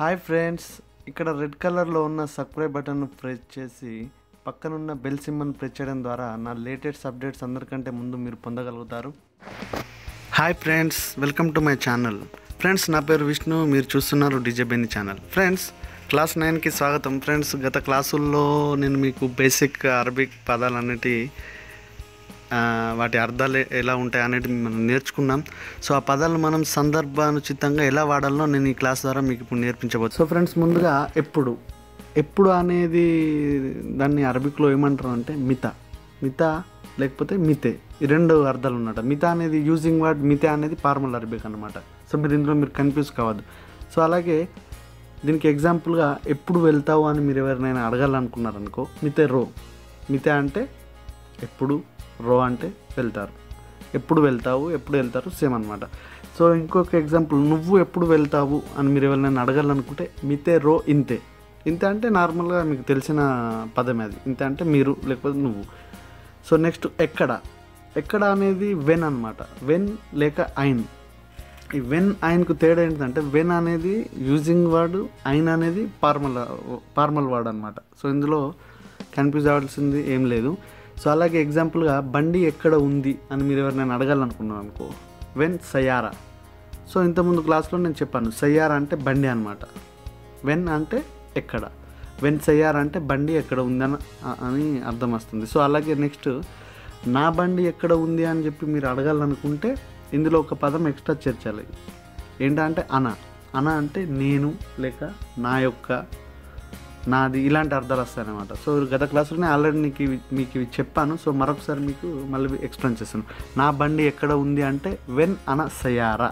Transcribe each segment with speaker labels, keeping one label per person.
Speaker 1: hi friends ఇక్కడ red కలర్లో ఉన్న సబ్స్క్రైబ్ బటన్ను ప్రెస్ చేసి పక్కనున్న బెల్ సింబల్ని ప్రెస్ చేయడం ద్వారా నా లేటెస్ట్ అప్డేట్స్ అందరికంటే ముందు మీరు పొందగలుగుతారు hi friends welcome to my channel friends నా పేరు విష్ణు మీరు చూస్తున్నారు DJ Benni channel friends class నైన్కి స్వాగతం ఫ్రెండ్స్ గత క్లాసుల్లో నేను మీకు బేసిక్ అరబిక్ పదాలన్నిటి ఆ, వాటి అర్థాలు ఎలా ఉంటాయి అనేది మనం నేర్చుకున్నాం సో ఆ పదాలు మనం సందర్భానుచితంగా ఎలా వాడాలో నేను ఈ క్లాస్ ద్వారా మీకు ఇప్పుడు నేర్పించబోతు సో ఫ్రెండ్స్ ముందుగా ఎప్పుడు ఎప్పుడు అనేది దాన్ని అరబిక్లో ఏమంటారు అంటే మిత మిత లేకపోతే మితే ఈ రెండు అర్థాలు ఉన్నట మిత అనేది యూజింగ్ వర్డ్ మితే అనేది ఫార్మల్ అరబిక్ అనమాట సో మీరు ఇందులో మీరు కన్ఫ్యూజ్ కావద్దు సో అలాగే దీనికి ఎగ్జాంపుల్గా ఎప్పుడు వెళ్తావు అని మీరు ఎవరినైనా అడగాలనుకున్నారనుకో మితే రో మితే అంటే ఎప్పుడు రో అంటే వెళ్తారు ఎప్పుడు వెళ్తావు ఎప్పుడు వెళ్తారు సేమ్ అనమాట సో ఇంకొక ఎగ్జాంపుల్ నువ్వు ఎప్పుడు వెళ్తావు అని మీరు ఎవరినైనా అడగాలనుకుంటే మితే రో ఇంతే ఇంతే అంటే నార్మల్గా మీకు తెలిసిన పదమే అది ఇంతే అంటే మీరు లేకపోతే నువ్వు సో నెక్స్ట్ ఎక్కడ ఎక్కడ అనేది వెన్ అనమాట వెన్ లేక ఐన్ ఈ వెన్ ఆయనకు తేడా ఏంటంటే వెన్ అనేది యూజింగ్ వర్డ్ ఐన్ అనేది ఫార్మల్ ఫార్మల్ వర్డ్ అనమాట సో ఇందులో కన్ఫ్యూజ్ అవ్వాల్సింది ఏం లేదు సో అలాగే ఎగ్జాంపుల్గా బండి ఎక్కడ ఉంది అని మీరు ఎవరినైనా అడగాలనుకున్నాను అనుకో వెన్ సయారా సో ఇంతకుముందు క్లాస్లో నేను చెప్పాను సయ్యారా అంటే బండి అనమాట వెన్ అంటే ఎక్కడ వెన్ సయ్యారా అంటే బండి ఎక్కడ ఉందని అని అర్థం వస్తుంది సో అలాగే నెక్స్ట్ నా బండి ఎక్కడ ఉంది అని చెప్పి మీరు అడగాలనుకుంటే ఇందులో ఒక పదం ఎక్స్ట్రా చేర్చాలి ఏంటంటే అన అన అంటే నేను లేక నా యొక్క నాది ఇలాంటి అర్థాలు వస్తాయన్నమాట సో గత క్లాసులోనే ఆల్రెడీ నీకు ఇవి మీకు ఇవి చెప్పాను సో మరొకసారి మీకు మళ్ళీ ఎక్స్ప్లెయిన్ చేస్తాను నా బండి ఎక్కడ ఉంది అంటే వెన్ అన సయారా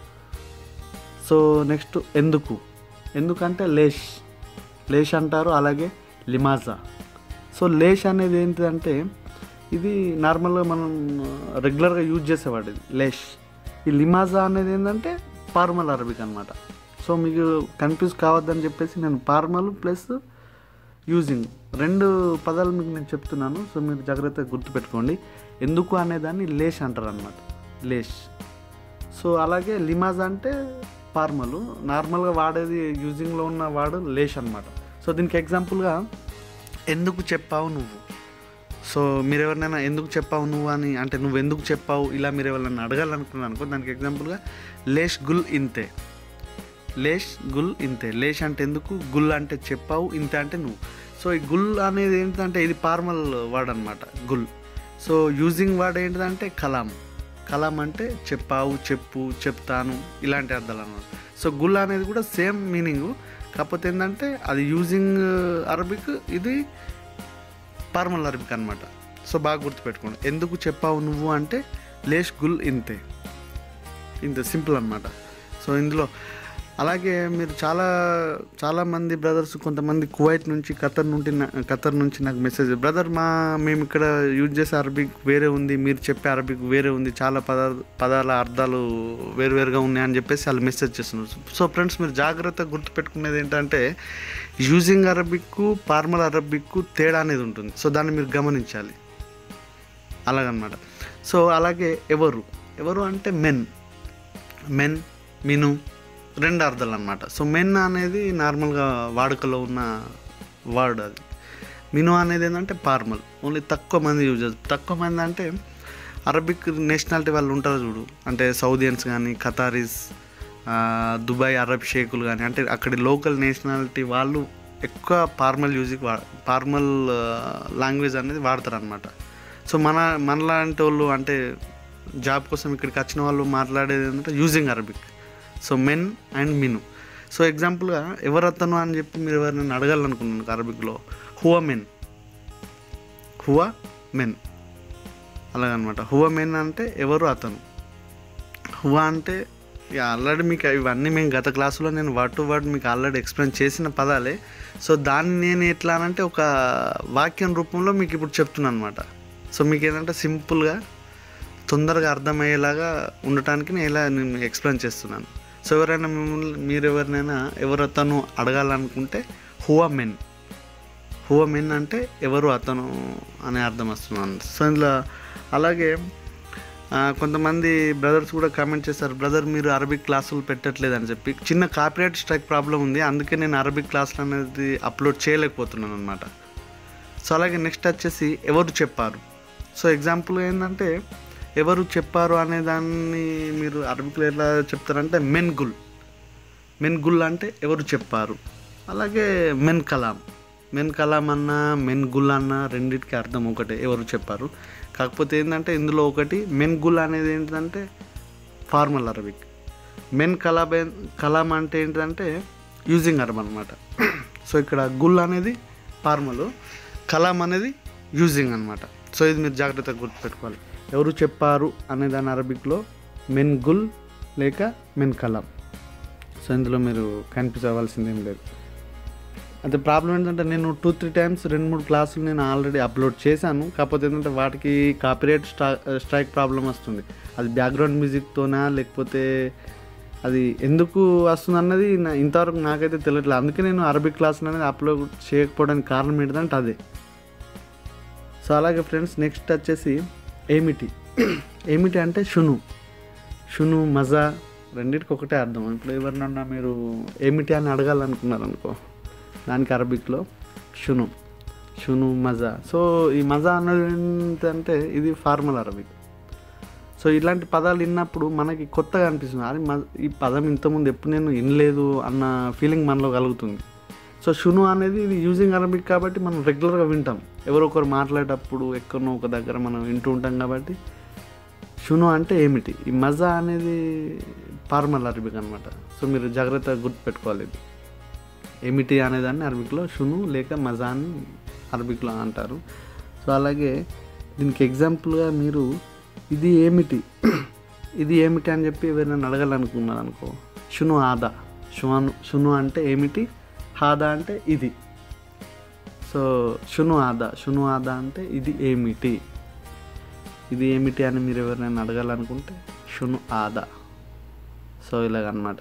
Speaker 1: సో నెక్స్ట్ ఎందుకు ఎందుకంటే లేష్ లేష్ అంటారు అలాగే లిమాజా సో లేష్ అనేది ఏంటిదంటే ఇది నార్మల్గా మనం రెగ్యులర్గా యూజ్ చేసేవాడు ఇది లేష్ ఈ లిమాజా అనేది ఏంటంటే ఫార్మల్ అరబిక్ అనమాట సో మీకు కన్ఫ్యూజ్ కావద్దని చెప్పేసి నేను ఫార్మల్ ప్లస్ యూజింగ్ రెండు పదాలు మీకు నేను చెప్తున్నాను సో మీరు జాగ్రత్తగా గుర్తుపెట్టుకోండి ఎందుకు అనేదాన్ని లేష్ అంటారు అనమాట లేష్ సో అలాగే లిమాజ్ అంటే ఫార్మల్ నార్మల్గా వాడేది యూజింగ్లో ఉన్న వాడు లేష్ అనమాట సో దీనికి ఎగ్జాంపుల్గా ఎందుకు చెప్పావు నువ్వు సో మీరు ఎవరినైనా ఎందుకు చెప్పావు నువ్వు అని అంటే నువ్వు ఎందుకు చెప్పావు ఇలా మీరు ఎవరైనా అడగాలనుకున్నాను అనుకో దానికి ఎగ్జాంపుల్గా లేష్ గుల్ ఇంతే లేష్ గుల్ ఇంతే లేష్ అంటే ఎందుకు గుల్ అంటే చెప్పావు ఇంతే అంటే నువ్వు సో ఈ గుల్ అనేది ఏంటంటే ఇది ఫార్మల్ వర్డ్ అనమాట గుల్ సో యూజింగ్ వర్డ్ ఏంటిదంటే కలాం కలాం అంటే చెప్పావు చెప్పు చెప్తాను ఇలాంటి అర్థాలు అనమాట సో గుల్ అనేది కూడా సేమ్ మీనింగ్ కాకపోతే ఏంటంటే అది యూజింగ్ అరబిక్ ఇది ఫార్మల్ అరబిక్ అనమాట సో బాగా గుర్తుపెట్టుకోండి ఎందుకు చెప్పావు నువ్వు అంటే లేష్ గుల్ ఇంతే ఇంత సింపుల్ అనమాట సో ఇందులో అలాగే మీరు చాలా చాలామంది బ్రదర్స్ కొంతమంది కువైట్ నుంచి ఖతర్ నుండి నా- ఖతర్ నుంచి నాకు మెసేజ్ బ్రదర్ మా మేము ఇక్కడ యూజ్ చేసే అరబిక్ వేరే ఉంది మీరు చెప్పే అరబిక్ వేరే ఉంది చాలా పదా పదాల అర్థాలు వేరువేరుగా ఉన్నాయి అని చెప్పేసి వాళ్ళు మెసేజ్ చేస్తున్నారు సో ఫ్రెండ్స్ మీరు జాగ్రత్తగా గుర్తుపెట్టుకునేది ఏంటంటే యూజింగ్ అరబిక్ ఫార్మల్ అరబిక్ తేడా అనేది ఉంటుంది సో దాన్ని మీరు గమనించాలి అలాగనమాట సో అలాగే ఎవరు ఎవరు అంటే మెన్ మెన్ మిను రెండు అర్థాలు అనమాట సో మెన్ అనేది నార్మల్గా వాడుకలో ఉన్న వర్డ్ అది మిను అనేది ఏంటంటే ఫార్మల్ ఓన్లీ తక్కువ మంది యూజ్ చేస్తారు తక్కువ మంది అంటే అరబిక్ నేషనాలిటీ వాళ్ళు ఉంటారు చూడు అంటే సౌదియన్స్ కానీ ఖతారీస్ ఆ, దుబాయ్ అరబ్ షేకులు కానీ అంటే అక్కడి లోకల్ నేషనాలిటీ వాళ్ళు ఎక్కువ ఫార్మల్ యూజిక్ వా ఫార్మల్ లాంగ్వేజ్ అనేది వాడతారు అనమాట సో మన మనలాంటి వాళ్ళు అంటే జాబ్ కోసం ఇక్కడికి వచ్చిన వాళ్ళు మాట్లాడేది ఏంటంటే యూజింగ్ అరబిక్ సో మెన్ అండ్ మిను సో ఎగ్జాంపుల్గా ఎవరు అతను అని చెప్పి మీరు ఎవరినైనా అడగాలనుకున్నాను అరబిక్లో హువా మెన్ హువా మెన్ అలాగనమాట హువా మెన్ అంటే ఎవరు అతను హువా అంటే ఆల్రెడీ మీకు ఇవన్నీ మేము గత క్లాసులో నేను వర్డ్ టు వర్డ్ మీకు ఆల్రెడీ ఎక్స్ప్లెయిన్ చేసిన పదాలే సో దాన్ని నేను ఎట్లా అంటే ఒక వాక్యం రూపంలో మీకు ఇప్పుడు చెప్తున్నాను అనమాట సో మీకు ఏంటంటే సింపుల్గా తొందరగా అర్థమయ్యేలాగా ఉండటానికి నేను ఇలా నేను ఎక్స్ప్లెయిన్ చేస్తున్నాను సో ఎవరైనా మిమ్మల్ని మీరు ఎవరినైనా ఎవరు అతను అడగాలనుకుంటే హువా మెన్ హువా మెన్ అంటే ఎవరు అతను అనే అర్థం వస్తున్నాను సో ఇందులో అలాగే ఆ, కొంతమంది బ్రదర్స్ కూడా కామెంట్ చేశారు బ్రదర్ మీరు అరబిక్ క్లాసులు పెట్టట్లేదు అని చెప్పి చిన్న కాపీరైట్ స్ట్రైక్ ప్రాబ్లం ఉంది అందుకే నేను అరబిక్ క్లాసులు అనేది అప్లోడ్ చేయలేకపోతున్నాను అనమాట సో అలాగే నెక్స్ట్ వచ్చేసి ఎవరు చెప్పారు సో ఎగ్జాంపుల్ ఏంటంటే ఎవరు చెప్పారు అనే దాన్ని మీరు అరబిక్లో ఎలా చెప్తారంటే మెన్ గుల్ మెన్ గుల్ అంటే ఎవరు చెప్పారు అలాగే మెన్ కలాం మెన్ కలాం అన్న మెన్ గుల్ అన్న రెండింటికి అర్థం ఒకటే ఎవరు చెప్పారు కాకపోతే ఏంటంటే ఇందులో ఒకటి మెన్ గుల్ అనేది ఏంటంటే ఫార్మల్ అరబిక్ మెన్ కలాబ్ కలాం అంటే ఏంటంటే యూజింగ్ అరబ్ అనమాట సో ఇక్కడ గుల్ అనేది ఫార్మల్ కలాం అనేది యూజింగ్ అనమాట సో ఇది మీరు జాగ్రత్తగా గుర్తుపెట్టుకోవాలి ఎవరు చెప్పారు అనే దాని అరబిక్లో మెన్ గుల్ లేక మెన్ కలాం సో ఇందులో మీరు కన్ఫ్యూజ్ అవ్వాల్సింది ఏం లేదు అయితే ప్రాబ్లం ఏంటంటే నేను టూ త్రీ టైమ్స్ రెండు మూడు క్లాసులు నేను ఆల్రెడీ అప్లోడ్ చేశాను కాకపోతే ఏంటంటే వాటికి కాపీరైట్ స్ట్రా స్ట్రైక్ ప్రాబ్లం వస్తుంది అది బ్యాక్గ్రౌండ్ మ్యూజిక్తోనా లేకపోతే అది ఎందుకు వస్తుంది అన్నది నా- ఇంతవరకు నాకైతే తెలియట్లేదు అందుకే నేను అరబిక్ క్లాసులు అనేది అప్లోడ్ చేయకపోవడానికి కారణం ఏంటంటే అదే సో అలాగే ఫ్రెండ్స్ నెక్స్ట్ వచ్చేసి ఏమిటి ఏమిటి అంటే షును షును మజా రెండింటికి ఒకటే అర్థం ఇప్పుడు ఎవరినన్నా మీరు ఏమిటి అని అడగాలనుకున్నారు అనుకో దానికి అరబిక్లో షును షును మజా సో ఈ మజా అన్నది ఏంటంటే ఇది ఫార్మల్ అరబిక్ సో ఇలాంటి పదాలు విన్నప్పుడు మనకి కొత్తగా అనిపిస్తుంది అరే మ- ఈ పదం ఇంతకుముందు ఎప్పుడు నేను వినలేదు అన్న ఫీలింగ్ మనలో కలుగుతుంది సో షును అనేది ఇది యూజింగ్ అరబిక్ కాబట్టి మనం రెగ్యులర్గా వింటాం ఎవరో ఒకరు మాట్లాడేటప్పుడు ఎక్కడనో ఒక దగ్గర మనం వింటూ ఉంటాం కాబట్టి షును అంటే ఏమిటి ఈ మజా అనేది ఫార్మల్ అరబిక్ అనమాట సో మీరు జాగ్రత్తగా గుర్తుపెట్టుకోవాలి ఇది ఏమిటి అనేదాన్ని అరబిక్లో షును లేక మజా అని అరబిక్లో అంటారు సో అలాగే దీనికి ఎగ్జాంపుల్గా మీరు ఇది ఏమిటి ఇది ఏమిటి అని చెప్పి ఎవరైనా అడగాలనుకున్నారు అనుకో షును ఆదా షును షును అంటే ఏమిటి హాదా అంటే ఇది సో షును ఆదా షును ఆదా అంటే ఇది ఏమిటి ఇది ఏమిటి అని మీరు ఎవరైనా అడగాలనుకుంటే షును ఆదా సో ఇలాగనమాట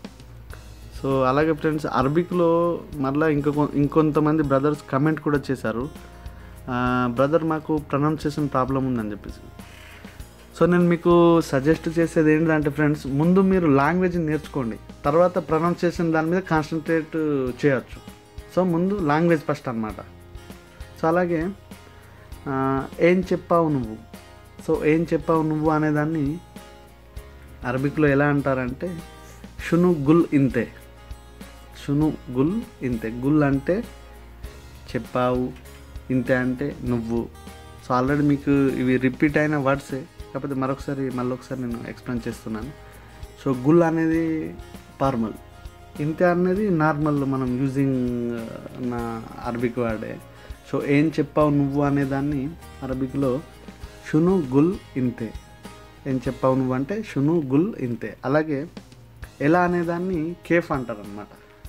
Speaker 1: సో అలాగే ఫ్రెండ్స్ అరబిక్లో మళ్ళీ ఇంకొక ఇంకొంతమంది బ్రదర్స్ కమెంట్ కూడా చేశారు బ్రదర్ మాకు ప్రొనౌన్సియేషన్ ప్రాబ్లం ఉందని చెప్పేసి సో నేను మీకు సజెస్ట్ చేసేది ఏంటంటే ఫ్రెండ్స్ ముందు మీరు లాంగ్వేజ్ నేర్చుకోండి తర్వాత ప్రొనౌన్సియేషన్ దాని మీద కాన్సన్ట్రేట్ చేయొచ్చు సో ముందు లాంగ్వేజ్ ఫస్ట్ అనమాట సో అలాగే ఆ, ఏం చెప్పావు నువ్వు సో ఏం చెప్పావు నువ్వు అనేదాన్ని అరబిక్లో ఎలా అంటారంటే షును గుల్ ఇంతే షును గుల్ ఇంతే గుల్ అంటే చెప్పావు ఇంతే అంటే నువ్వు సో ఆల్రెడీ మీకు ఇవి రిపీట్ అయిన వర్డ్సే కాకపోతే మరొకసారి మళ్ళీ ఒకసారి నేను ఎక్స్ప్లెయిన్ చేస్తున్నాను సో గుల్ అనేది ఫార్మల్ ఇంతే అనేది నార్మల్ మనం యూజింగ్ నా అరబిక్ వర్డే సో ఏం చెప్పావు నువ్వు అనేదాన్ని అరబిక్లో షును గుల్ ఇంతే ఏం చెప్పావు నువ్వు అంటే షును గుల్ ఇంతే అలాగే ఎలా అనేదాన్ని కేఫ్ అంటారు అనమాట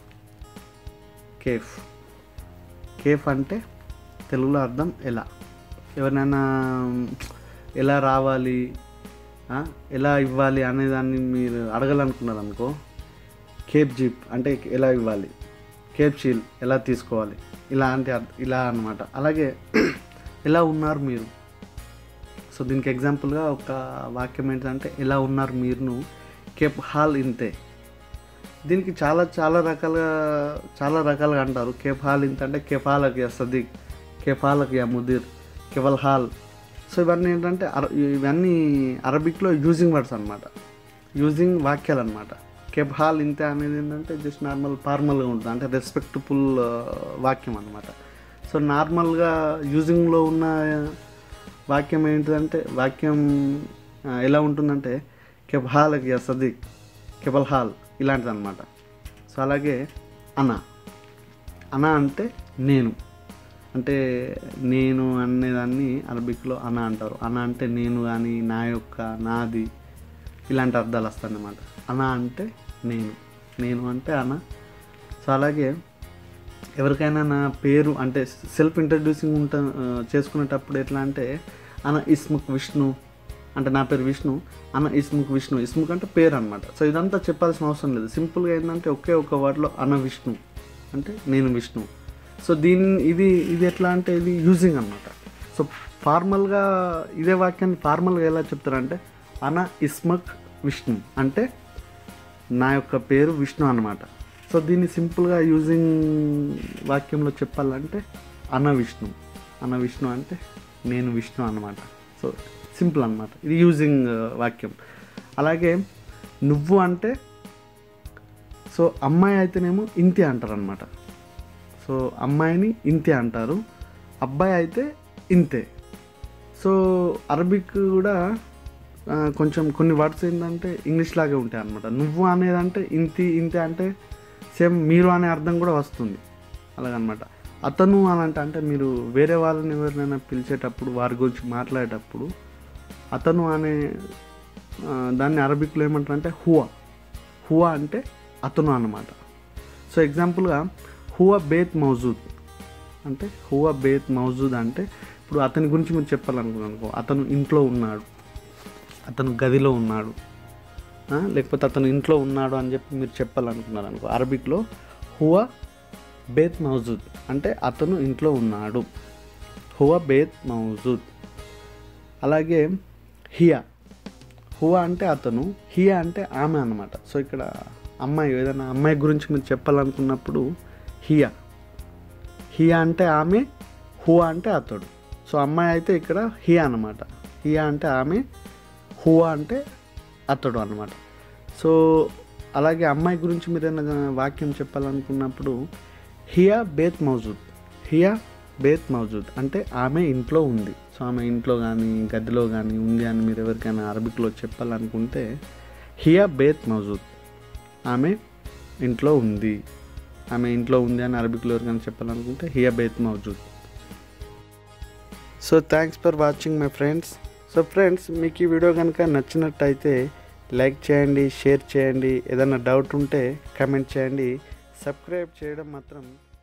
Speaker 1: కేఫ్ కేఫ్ అంటే తెలుగులో అర్థం ఎలా ఎవరినైనా ఎలా రావాలి ఆ, ఎలా ఇవ్వాలి అనేదాన్ని మీరు అడగాలనుకున్నారు అనుకో కేప్ జీప్ అంటే ఎలా ఇవ్వాలి కేప్ చీల్ ఎలా తీసుకోవాలి ఇలాంటి అర్థ- ఇలా అన్నమాట అలాగే ఎలా ఉన్నారు మీరు సో దీనికి ఎగ్జాంపుల్గా ఒక వాక్యం ఏంటంటే ఎలా ఉన్నారు మీరును కేప్ హాల్ ఇంతే దీనికి చాలా చాలా రకాలుగా చాలా రకాలుగా అంటారు కేఫ్ హాల్ ఇంత అంటే కెఫాలక్ యా సదీక్ కెఫాలక్ యా ముదీర్ కెవల్ హాల్ సో ఇవన్నీ ఏంటంటే అర ఇవన్నీ అరబిక్లో యూజింగ్ వర్డ్స్ అనమాట యూజింగ్ వాక్యాలు అనమాట కెఫ్ హాల్ ఇంతే అనేది ఏంటంటే జస్ట్ నార్మల్ ఫార్మల్గా ఉంటుంది అంటే రెస్పెక్టబుల్ వాక్యం అనమాట సో నార్మల్గా యూజింగ్లో ఉన్న వాక్యం ఏంటిదంటే వాక్యం ఆ, ఎలా ఉంటుందంటే కెబ్ హాలకి యా సదీక్ కెబల్ హాల్ ఇలాంటిది అనమాట సో అలాగే అన అన అంటే నేను అంటే నేను అనేదాన్ని అరబిక్లో అన అంటారు అన అంటే నేను కానీ నా యొక్క నాది ఇలాంటి అర్థాలు వస్తాయి అన్నమాట అన అంటే నేను నేను అంటే అన సో అలాగే ఎవరికైనా నా పేరు అంటే సెల్ఫ్ ఇంట్రడ్యూసింగ్ ఉంటా ఆ, చేసుకునేటప్పుడు ఎట్లా అంటే అన ఇస్ముక్ విష్ణు అంటే నా పేరు విష్ణు అన ఇస్ముక్ విష్ణు ఇస్ముక్ అంటే పేరు అనమాట సో ఇదంతా చెప్పాల్సిన అవసరం లేదు సింపుల్గా ఏంటంటే ఒకే ఒక వర్డ్లో అన విష్ణు అంటే నేను విష్ణు సో దీన్ని ఇది ఇది ఎట్లా అంటే ఇది యూజింగ్ అనమాట సో ఫార్మల్గా ఇదే వాక్యాన్ని ఫార్మల్గా ఎలా చెప్తారంటే అన ఇస్మక్ విష్ణు అంటే నా యొక్క పేరు విష్ణు అన్నమాట సో దీన్ని సింపుల్గా యూజింగ్ వాక్యంలో చెప్పాలంటే అన విష్ణు అన విష్ణు అంటే నేను విష్ణు అన్నమాట సో సింపుల్ అన్నమాట ఇది యూజింగ్ వాక్యం అలాగే నువ్వు అంటే సో అమ్మాయి అయితేనేమో ఇంతి అంటారు అనమాట సో అమ్మాయిని ఇంతే అంటారు అబ్బాయి అయితే ఇంతే సో అరబిక్ కూడా ఆ, కొంచెం కొన్ని వర్డ్స్ ఏంటంటే ఇంగ్లీష్ లాగే ఉంటాయి అనమాట నువ్వు అనేదంటే ఇంతి ఇంతే అంటే సేమ్ మీరు అనే అర్థం కూడా వస్తుంది అలాగనమాట అతను అని అంటే అంటే మీరు వేరే వాళ్ళని ఎవరినైనా పిలిచేటప్పుడు వారి గురించి మాట్లాడేటప్పుడు అతను అనే ఆ, దాన్ని అరబిక్లో ఏమంటారు అంటే హువా హువా అంటే అతను అన్నమాట సో ఎగ్జాంపుల్గా హువా బేత్ మౌజూద్ అంటే హువా బేత్ మౌజూద్ అంటే ఇప్పుడు అతని గురించి మీరు చెప్పాలనుకున్నాను అనుకో అతను ఇంట్లో ఉన్నాడు అతను గదిలో ఉన్నాడు ఆ, లేకపోతే అతను ఇంట్లో ఉన్నాడు అని చెప్పి మీరు చెప్పాలనుకున్నారు అనుకో అరబిక్లో హువా బేత్ మౌజూద్ అంటే అతను ఇంట్లో ఉన్నాడు హువా బేత్ మౌజూద్ అలాగే హియా హువా అంటే అతను హియా అంటే ఆమె అన్నమాట సో ఇక్కడ అమ్మాయి ఏదైనా అమ్మాయి గురించి మీరు చెప్పాలనుకున్నప్పుడు హియా హియా అంటే ఆమె హువా అంటే అతడు సో అమ్మాయి అయితే ఇక్కడ హియా అన్నమాట హియా అంటే ఆమె హువా అంటే అతడు అన్నమాట సో అలాగే అమ్మాయి గురించి మీరు ఏదైనా వాక్యం చెప్పాలనుకున్నప్పుడు హియా బేత్ మౌజూద్ హియా బేత్ మౌజూద్ అంటే ఆమె ఇంట్లో ఉంది సో ఆమె ఇంట్లో కానీ గదిలో కానీ ఉంది అని మీరు ఎవరికైనా అరబిక్లో చెప్పాలనుకుంటే హియా బేత్ మౌజూద్ ఆమె ఇంట్లో ఉంది ఆమె ఇంట్లో ఉంది అని అరబిక్లో ఎవరికైనా చెప్పాలనుకుంటే హియా బేత్ మౌజూద్ so thanks for watching my friends so friends మీకు ఈ వీడియో కనుక నచ్చినట్టయితే లైక్ చేయండి షేర్ చేయండి ఏదైనా డౌట్ ఉంటే కామెంట్ చేయండి సబ్స్క్రైబ్ చేయడం మాత్రం